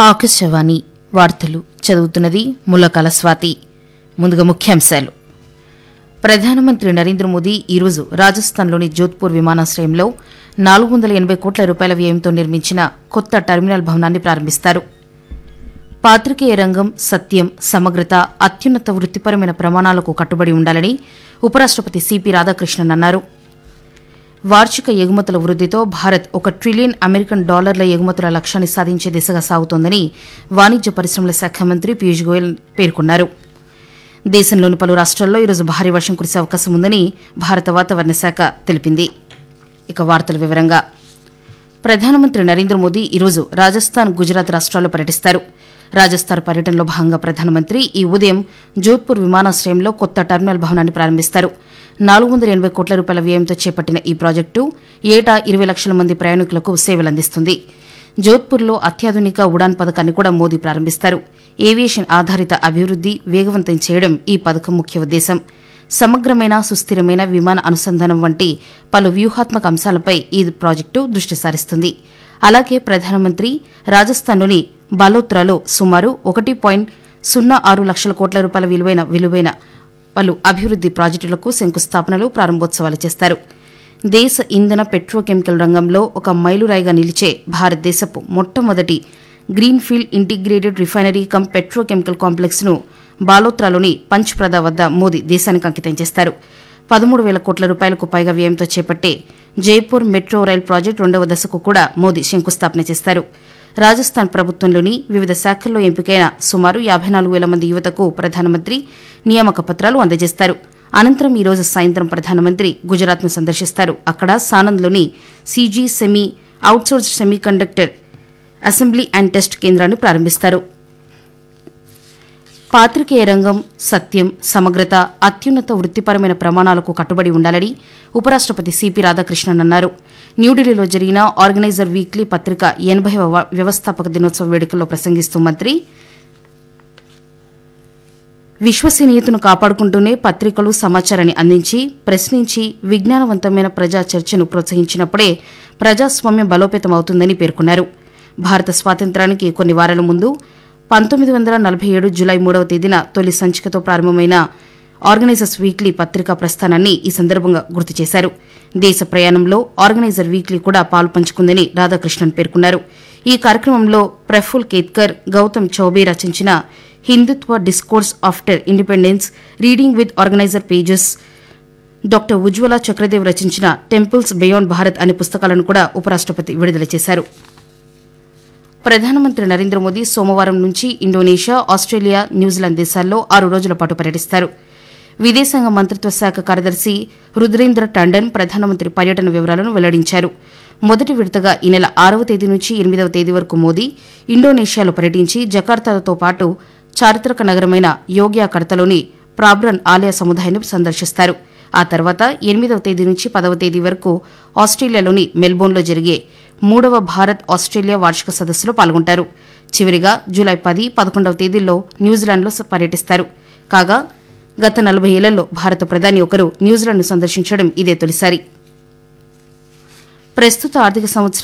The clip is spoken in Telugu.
ఆకాశవాణి వార్తలు చదువుతున్నది ములకల స్వాతి ముందుగా ముఖ్యాంశాలు ప్రధానమంత్రి నరేంద్ర మోదీ ఈరోజు రాజస్థాన్లోని జోధ్పూర్ విమానాశ్రయంలో నాలుగు వందల ఎనబై కోట్ల రూపాయల వ్యయంతో నిర్మించిన కొత్త టెర్మినల్ భవనాన్ని ప్రారంభిస్తారు పాత్రికేయ రంగం సత్యం సమగ్రత అత్యున్నత వృత్తిపరమైన ప్రమాణాలకు కట్టుబడి ఉండాలని ఉపరాష్టపతి సిపి రాధాకృష్ణన్ అన్నారు వార్షిక ఎగుమతుల వృద్దితో భారత్ ఒక ట్రిలియన్ అమెరికన్ డాలర్ల ఎగుమతుల లక్ష్యాన్ని సాధించే దిశగా సాగుతోందని వాణిజ్య పరిశ్రమల శాఖ మంత్రి పీయూష్ గోయల్ పేర్కొన్నారు దేశంలోని పలు రాష్ట్రాల్లో ఈరోజు భారీ వర్షం కురిసే అవకాశం ఉందని భారత వాతావరణ శాఖ తెలిపింది ఇక వార్తల వివరంగా ప్రధానమంత్రి నరేంద్ర మోదీ ఈరోజు రాజస్థాన్ గుజరాత్ రాష్ట్రాల్లో పర్యటిస్తారు రాజస్థాన్ పర్యటనలో భాగంగా ప్రధానమంత్రి ఈ ఉదయం జోధ్పూర్ విమానాశ్రయంలో కొత్త టెర్మినల్ భవనాన్ని ప్రారంభిస్తారు నాలుగు వందల ఎనబై కోట్ల రూపాయల వ్యయంతో చేపట్టిన ఈ ప్రాజెక్టు ఏటా ఇరవై లక్షల మంది ప్రయాణికులకు సేవలందిస్తుంది జోధ్పూర్లో అత్యాధునిక ఉడాన్ పథకాన్ని కూడా మోదీ ప్రారంభిస్తారు ఏవియేషన్ ఆధారిత అభివృద్ది వేగవంతం చేయడం ఈ పథకం ముఖ్య ఉద్దేశం సమగ్రమైన సుస్థిరమైన విమాన అనుసంధానం వంటి పలు వ్యూహాత్మక అంశాలపై ఈ ప్రాజెక్టు దృష్టి సారిస్తుంది అలాగే ప్రధానమంత్రి రాజస్థాన్లోని బాలోత్రాలో సుమారు ఒకటి పాయింట్ సున్నా ఆరు లక్షల కోట్ల రూపాయల విలువైన విలువైన పలు అభివృద్ది ప్రాజెక్టులకు శంకుస్థాపనలు ప్రారంభోత్సవాలు చేస్తారు దేశ ఇంధన పెట్రోకెమికల్ రంగంలో ఒక మైలురాయిగా నిలిచే భారతదేశపు మొట్టమొదటి greenfield integrated refinery cum petrochemical complex ను బాలోత్రాలోని పంచ్ప్రద వద్ద మోదీ దేశానికి అంకితం చేస్తారు పదమూడు వేల కోట్ల రూపాయలకు పైగా వ్యయంతో చేపట్టే జైపూర్ మెట్రో రైల్ ప్రాజెక్టు రెండవ దశకు కూడా మోదీ శంకుస్థాపన చేస్తారు రాజస్థాన్ ప్రభుత్వంలోని వివిధ శాఖల్లో ఎంపికైన సుమారు యాభై నాలుగు వేల మంది యువతకు ప్రధానమంత్రి నియామక పత్రాలు అందజేస్తారు అనంతరం ఈ రోజు సాయంత్రం ప్రధానమంత్రి గుజరాత్ను సందర్శిస్తారు అక్కడ సానంద్లోని CG semi outsource semiconductor assembly and test కేంద్రాన్ని ప్రారంభిస్తారు పాత్రికేయ రంగం సత్యం సమగ్రత అత్యున్నత వృత్తిపరమైన ప్రమాణాలకు కట్టుబడి ఉండాలని ఉపరాష్టపతి సిపి రాధాకృష్ణన్ అన్నారు న్యూఢిల్లీలో జరిగిన ఆర్గనైజర్ వీక్లీ పత్రిక ఎనభై వ్యవస్థాపక దినోత్సవ వేడుకల్లో ప్రసంగిస్తూ మంత్రి విశ్వసనీయతను కాపాడుకుంటూనే పత్రికలు సమాచారాన్ని అందించి ప్రశ్నించి విజ్ఞానవంతమైన ప్రజా చర్చను ప్రోత్సహించినప్పుడే ప్రజాస్వామ్యం బలోపేతం అవుతుందని పేర్కొన్నారు భారత స్వాతంత్రానికి కొన్ని వారాల ముందు పంతొమ్మిది వందల నలభై ఏడు జులై మూడవ తేదీన తొలి సంచికతో ప్రారంభమైన ఆర్గనైజర్స్ వీక్లీ పత్రికా ప్రస్థానాన్ని ఈ సందర్భంగా గుర్తు చేశారు దేశ ప్రయాణంలో ఆర్గనైజర్ వీక్లీ కూడా పాలు పంచుకుందని రాధాకృష్ణన్ పేర్కొన్నారు ఈ కార్యక్రమంలో ప్రఫుల్ కేత్కర్ గౌతమ్ చౌబే రచించిన Hindutva discourse after independence reading with organiser pages doctor Ujwala Chakradev రచించిన టెంపుల్స్ బియాండ్ భారత్ అనే పుస్తకాలను కూడా ఉపరాష్టపతి విడుదల చేశారు ప్రధానమంత్రి నరేంద్ర మోదీ సోమవారం నుంచి ఇండోనేషియా ఆస్ట్రేలియా న్యూజిలాండ్ దేశాల్లో ఆరు రోజుల పాటు పర్యటిస్తారు విదేశాంగ మంత్రిత్వ శాఖ కార్యదర్శి రుద్రేంద్ర టండన్ ప్రధానమంత్రి పర్యటన వివరాలను వెల్లడించారు మొదటి విడతగా ఈ నెల ఆరవ తేదీ నుంచి ఎనిమిదవ తేదీ వరకు మోదీ ఇండోనేషియాలో పర్యటించి జకార్తాతో పాటు చారిత్రక నగరమైన యోగ్యాకర్తలోని ప్రాబ్రన్ ఆలయ సముదాయాన్ని సందర్శిస్తారు ఆ తర్వాత ఎనిమిదవ తేదీ నుంచి పదవ తేదీ వరకు ఆస్ట్రేలియాలోని మెల్బోర్న్లో జరిగే మూడవ భారత్ ఆస్ట్రేలియా వార్షిక సదస్సులో పాల్గొంటారు చివరిగా జూలై పది పదకొండవ తేదీల్లో న్యూజిలాండ్లో పర్యటిస్తారు కాగా గత నలభై ఏళ్లలో భారత ప్రధాని ఒకరు న్యూజిలాండ్ను సందర్శించడం ఇదే తొలిసారి ప్రస్తుత ఆర్థిక సంవత్సరం